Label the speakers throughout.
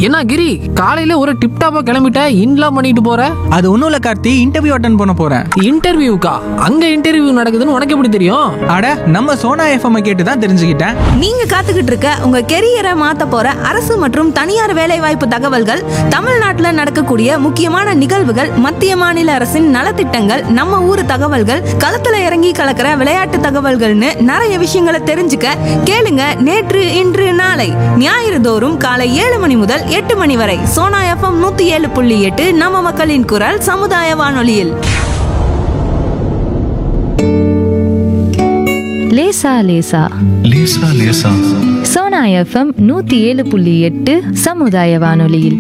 Speaker 1: என்ன கிரி காலையில ஒரு டிப்டாப்பா கிளம்பிட்ட இன்லாம் பண்ணிட்டு போற
Speaker 2: அது ஒன்றும் இல்லை கார்த்தி இன்டர்வியூ அட்டன் பண்ண போகிறேன்
Speaker 1: இன்டர்வியூக்கா அங்க இன்டர்வியூ நடக்குதுன்னு உனக்கு எப்படி தெரியும்
Speaker 2: அட நம்ம சோனா எஃப்எம் கேட்டு தான் தெரிஞ்சுக்கிட்டேன்
Speaker 3: நீங்க காத்துக்கிட்டு இருக்க உங்க கெரியரை மாத்த போற அரசு மற்றும் தனியார் வேலைவாய்ப்பு தகவல்கள் தமிழ்நாட்டுல நடக்கக்கூடிய முக்கியமான நிகழ்வுகள் மத்திய மாநில அரசின் நலத்திட்டங்கள் நம்ம ஊர் தகவல்கள் களத்துல இறங்கி கலக்கிற விளையாட்டு தகவல்கள்னு நிறைய விஷயங்களை தெரிஞ்சுக்க கேளுங்க நேற்று இன்று நாளை ஞாயிறு தோறும் காலை ஏழு மணி முதல் எட்டு மணி வரை சோனா எஃப்எம் நூத்தி ஏழு புள்ளி எட்டு நம்ம மக்களின் குரல் சமுதாய வானொலியில்
Speaker 4: லேசா லேசா
Speaker 5: லேசா லேசா
Speaker 4: சோனா எஃப்எம் நூத்தி ஏழு புள்ளி எட்டு சமுதாய வானொலியில்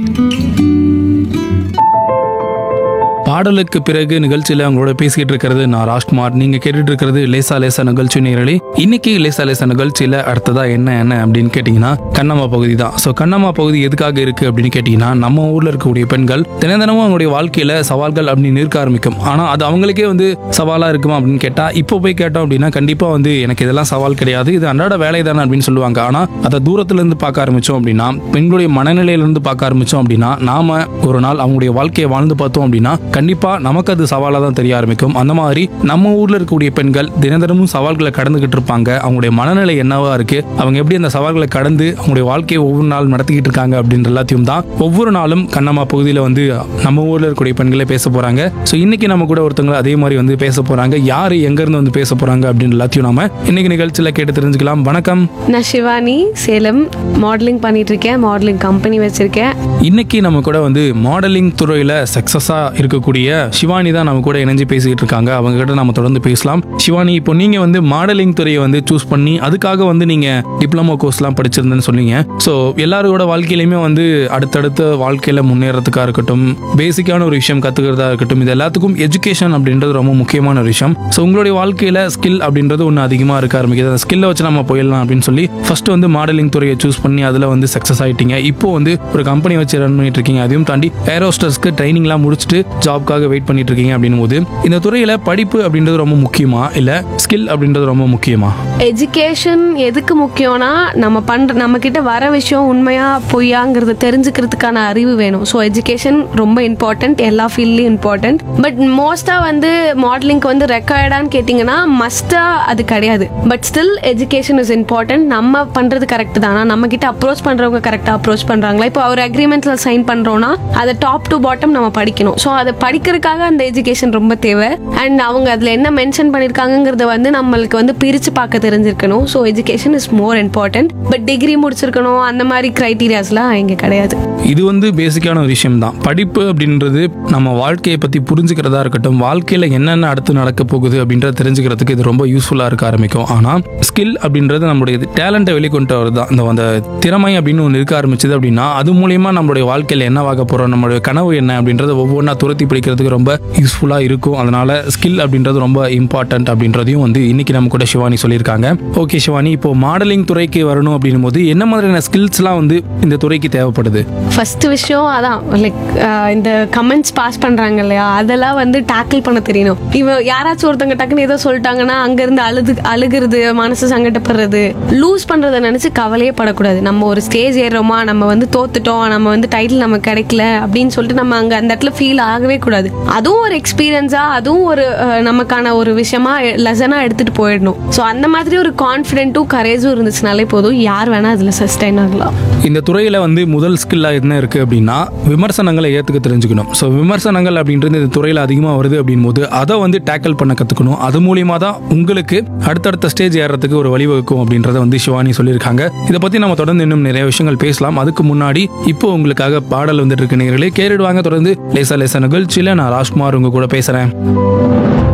Speaker 6: பாடலுக்கு பிறகு நிகழ்ச்சியில உங்களோட பேசிக்கிட்டு இருக்கிறது நான் ராஜ்குமார் நீங்க கேட்டுட்டு இருக்கிறது லேசா லேசா நிகழ்ச்சி நேரலி இன்னைக்கு லேசா லேசா நிகழ்ச்சியில அடுத்ததா என்ன என்ன அப்படின்னு கேட்டீங்கன்னா கண்ணம்மா பகுதி தான் ஸோ கண்ணம்மா பகுதி எதுக்காக இருக்கு அப்படின்னு கேட்டீங்கன்னா நம்ம ஊர்ல இருக்கக்கூடிய பெண்கள் தினம் தினமும் அவங்களுடைய வாழ்க்கையில சவால்கள் அப்படின்னு இருக்க ஆரம்பிக்கும் ஆனா அது அவங்களுக்கே வந்து சவாலா இருக்குமா அப்படின்னு கேட்டா இப்போ போய் கேட்டோம் அப்படின்னா கண்டிப்பா வந்து எனக்கு இதெல்லாம் சவால் கிடையாது இது அன்றாட வேலை தானே அப்படின்னு சொல்லுவாங்க ஆனா அதை தூரத்துல இருந்து பார்க்க ஆரம்பிச்சோம் அப்படின்னா பெண்களுடைய மனநிலையில இருந்து பார்க்க ஆரம்பிச்சோம் அப்படின்னா நாம ஒரு நாள் அவங்களுடைய வாழ்க்கையை வாழ்ந்து பார்த்தோம் அப்படின்னா கண்டிப்பா நமக்கு அது சவாலாக தான் தெரிய ஆரம்பிக்கும் அந்த மாதிரி நம்ம ஊர்ல இருக்கக்கூடிய பெண்கள் தினந்தனமும் சவால்களை கடந்துகிட்டு இருப்பாங்க அவங்களுடைய மனநிலை என்னவா இருக்கு அவங்க எப்படி அந்த சவால்களை கடந்து அவங்களுடைய வாழ்க்கையை ஒவ்வொரு நாள் நடத்திக்கிட்டு இருக்காங்க அப்படின்ற எல்லாத்தையும் தான் ஒவ்வொரு நாளும் கண்ணம்மா பகுதியில் வந்து நம்ம ஊர்ல இருக்கக்கூடிய பெண்களே பேச போறாங்க ஸோ இன்னைக்கு நம்ம கூட ஒருத்தவங்க அதே மாதிரி வந்து பேச போறாங்க யாரு எங்க இருந்து வந்து பேச போறாங்க அப்படின்னு எல்லாத்தையும் நாம இன்னைக்கு நிகழ்ச்சியில கேட்டு தெரிஞ்சுக்கலாம் வணக்கம்
Speaker 7: நான் சிவானி சேலம் மாடலிங் பண்ணிட்டு இருக்கேன் மாடலிங் கம்பெனி வச்சிருக்கேன்
Speaker 6: இன்னைக்கு நம்ம கூட வந்து மாடலிங் துறையில சக்சஸா இருக்கக்கூடிய சிவானி தான் நம்ம கூட இணைஞ்சு பேசிக்கிட்டு இருக்காங்க அவங்க கிட்ட நம்ம தொடர்ந்து பேசலாம் சிவானி இப்போ நீங்க வந்து மாடலிங் துறையை வந்து சூஸ் பண்ணி அதுக்காக வந்து நீங்க டிப்ளமோ கோர்ஸ்லாம் படிச்சிருந்தேன்னு சொன்னீங்க ஸோ எல்லாரோட வாழ்க்கையிலுமே வந்து அடுத்தடுத்த வாழ்க்கையில முன்னேறதுக்காக இருக்கட்டும் பேசிக்கான ஒரு விஷயம் கத்துக்கிறதா இருக்கட்டும் இது எல்லாத்துக்கும் எஜுகேஷன் அப்படின்றது ரொம்ப முக்கியமான ஒரு விஷயம் ஸோ உங்களுடைய வாழ்க்கையில ஸ்கில் அப்படின்றது ஒன்று அதிகமாக இருக்க ஆரம்பிக்குது அந்த ஸ்கில்லை வச்சு நம்ம போயிடலாம் அப்படின்னு சொல்லி ஃபர்ஸ்ட் வந்து மாடலிங் துறையை சூஸ் பண்ணி அதில் வந்து சக்ஸஸ் ஆயிட்டீங்க இப்போ வந்து ஒரு கம்பெனி வச்சு ரன் பண்ணிட்டு இருக்கீங்க அதையும் தாண்டி ஏரோஸ்டர்ஸ்க்கு ட்ரைனிங்லாம் முடிச்சுட்டு ஜாப்க்காக வெயிட் பண்ணிட்டு இருக்கீங்க அப்படின்னும் போது இந்த துறையில படிப்பு அப்படின்றது ரொம்ப முக்கியமா இல்ல ஸ்கில் அப்படின்றது ரொம்ப முக்கியமா
Speaker 7: எஜுகேஷன் எதுக்கு முக்கியம்னா நம்ம பண்ற நம்ம கிட்ட வர விஷயம் உண்மையா பொய்யாங்கிறத தெரிஞ்சுக்கிறதுக்கான அறிவு வேணும் ஸோ எஜுகேஷன் ரொம்ப இம்பார்ட்டன்ட் எல்லா ஃபீல்ட்லையும் இம்பார்ட்டன்ட் பட் மோஸ்டா வந்து மாடலிங்க்கு வந்து ரெக்கார்டான்னு கேட்டிங்கன்னா மஸ்டா அது கிடையாது but still education is important நம்ம பண்றது கரெக்ட் தானா நம்ம கிட்ட அப்ரோச் பண்றவங்க கரெக்டா அப்ரோச் பண்றாங்களா இப்போ ஒரு அக்ரிமெண்ட்ல சைன் பண்றோம்னா அதை டாப் டு பாட்டம் நம்ம படிக்கணும் ஸோ அதை படிக்கிறதுக்காக அந்த எஜுகேஷன் ரொம்ப தேவை அண்ட் அவங்க அதில் என்ன மென்ஷன் பண்ணியிருக்காங்கங்கிறத வந்து நம்மளுக்கு வந்து பிரித்து பார்க்க தெரிஞ்சிருக்கணும் so education is more important but degree முடிச்சிருக்கணும் அந்த மாதிரி க்ரைட்டீரியாஸ்லாம் இங்கே கிடையாது
Speaker 6: இது வந்து பேசிக்கான ஒரு விஷயம் தான் படிப்பு அப்படின்றது நம்ம வாழ்க்கையை பற்றி புரிஞ்சுக்கிறதா இருக்கட்டும் வாழ்க்கையில் என்னென்ன அடுத்து நடக்க போகுது அப்படின்றத தெரிஞ்சுக்கிறதுக்கு இது ரொம்ப யூஸ்ஃபுல்லாக இருக்க ஆரம்பிக்கும் ஆனால் ஸ்கில் அப்படின்றது நம்மளுடைய டேலண்ட்டை வெளிக்கொண்டு வரது தான் இந்த அந்த திறமை அப்படின்னு ஒன்று இருக்க ஆரம்பிச்சது அப்படின்னா அது மூலியமா நம்மளுடைய வாழ்க்கையில் என்னவாக போகிறோம் நம்மளுடைய கனவு என்ன அப்படின்றத ஒவ்வொன்றா துரத்தி பிடிக்கிறதுக்கு ரொம்ப யூஸ்ஃபுல்லாக இருக்கும் அதனால ஸ்கில் அப்படின்றது ரொம்ப இம்பார்ட்டன்ட் அப்படின்றதையும் வந்து இன்னைக்கு நம்ம கூட சிவானி சொல்லியிருக்காங்க ஓகே சிவானி இப்போ மாடலிங் துறைக்கு வரணும் அப்படின்னும் போது என்ன மாதிரியான ஸ்கில்ஸ்லாம் வந்து இந்த துறைக்கு தேவைப்படுது
Speaker 7: ஃபர்ஸ்ட் விஷயம் அதான் லைக் இந்த கமெண்ட்ஸ் பாஸ் பண்றாங்க இல்லையா அதெல்லாம் வந்து டேக்கிள் பண்ண தெரியணும் இவன் யாராச்சும் ஒருத்தங்க டக்குன்னு ஏதோ சொல்லிட்டாங்கன்னா அங்கிருந்து அழுது அழுகிறது மனசு சங்கடப்படுறது லூஸ் பண்றத நினைச்சு கவலையே படக்கூடாது நம்ம ஒரு ஸ்டேஜ் ஏறுறோமா நம்ம வந்து தோத்துட்டோம் நம்ம வந்து டைட்டில் நமக்கு கிடைக்கல அப்படின்னு சொல்லிட்டு நம்ம அங்க அந்த இடத்துல ஃபீல் ஆகவே கூடாது அதுவும் ஒரு எக்ஸ்பீரியன்ஸா அதுவும் ஒரு அஹ், நமக்கான ஒரு விஷயமா லெசனா எடுத்துட்டு போயிடணும் ஸோ அந்த மாதிரி ஒரு கான்ஃபிடென்ட்டும் கரேஜும் இருந்துச்சுனாலே போதும் யார் வேணா அதுல சஸ்டைன் ஆகலாம்
Speaker 6: இந்த துறையில வந்து முதல் ஸ்கில்லாக என்ன இருக்கு அப்படின்னா விமர்சனங்களை ஏற்றுக்க தெரிஞ்சுக்கணும் ஸோ விமர்சனங்கள் அப்படின்றது இந்த துறையில் அதிகமாக வருது அப்படின் போது அதை வந்து டேக்கிள் பண்ண கற்றுக்கணும் அது மூலியமா தான் உங்களுக்கு அடுத்தடுத்த ஸ்டேஜ் ஏறதுக்கு ஒரு வழிவகுக்கும் அப்படின்றத வந்து சிவானி சொல்லியிருக்காங்க இதை பற்றி நம்ம தொடர்ந்து இன்னும் நிறைய விஷயங்கள் பேசலாம் அதுக்கு முன்னாடி இப்போ உங்களுக்காக பாடல் வந்துட்டு இருக்கு நேர்களே கேட்டுடுவாங்க தொடர்ந்து லேசா லேசா நிகழ்ச்சியில் நான் ராஜ்குமார் உங்க கூட பேசுகிறேன்